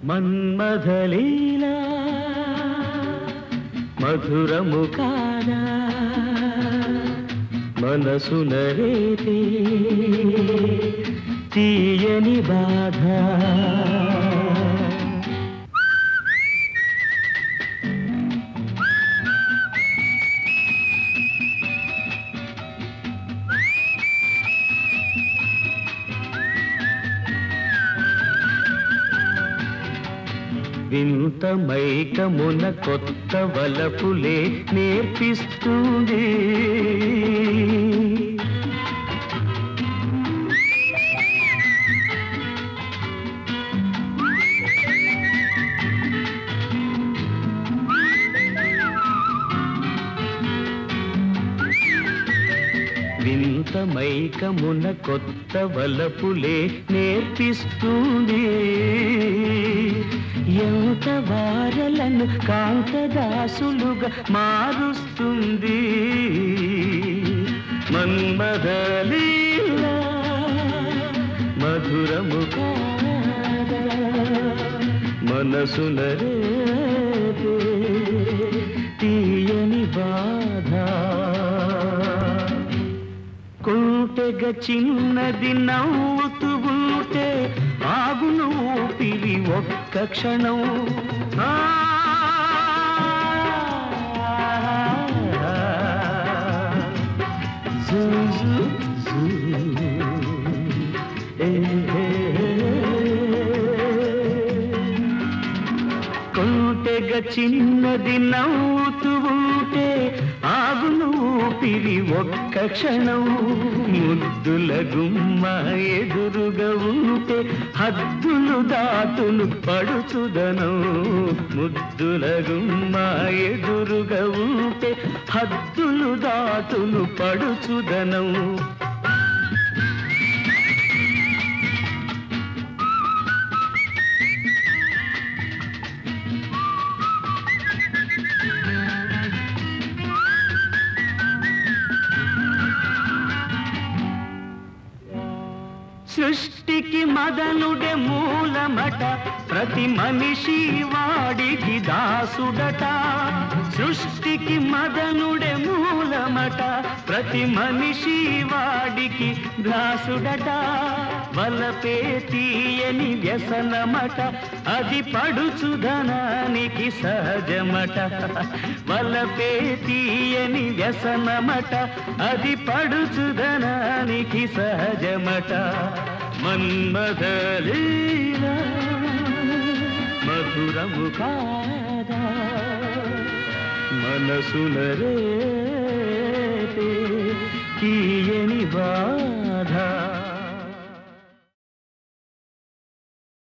మన్మథలీలా మధురము కాదా మనసున రేపే తీయని బాధ వింత మైకమున కొత్త వలపులే నేర్పిస్తుంది వింత మైకమున కొత్త వలపులే నేర్పిస్తుంది ఎంత వారలను కాంతదాసులుగా మారుస్తుంది మన్మదలీలా మధురము కాదా మనసున రేపే తీయని బాధ కుంటెగ చిన్నది నవ్వుతూ ఉంటే ఆగును ఊపిరి ఒక్క క్షణం ఆ, జూ, జూ, జూ. ఏ, ఏ, కొంటెగ చిన్నది నవ్వుతూ ఉంటే ఆగును ఊపిరి ఒక్క క్షణం ముద్దుల గుమ్మ ఎదురుగా ఉంటే హద్దులు దాటును పడుచుదనం ముద్దుల గుమ్మ ఎదురుగా ఉంటే హద్దులు దాటును పడుచుదనం సృష్టికి మదనుడే మూలమట ప్రతి మనిషి వాడికి దాసుడట సృష్టికి మదనుడే మూలమట ప్రతి మనిషి వాడికి దాసుడట వలపే తీయని వ్యసనమట అది పడుచుదనానికి సహజమట వలపే తీయని వ్యసనమట అది పడుచుదనానికి సహజమట మన్మథలీలా మధురము కాదా మనసున రేపే తీయని బా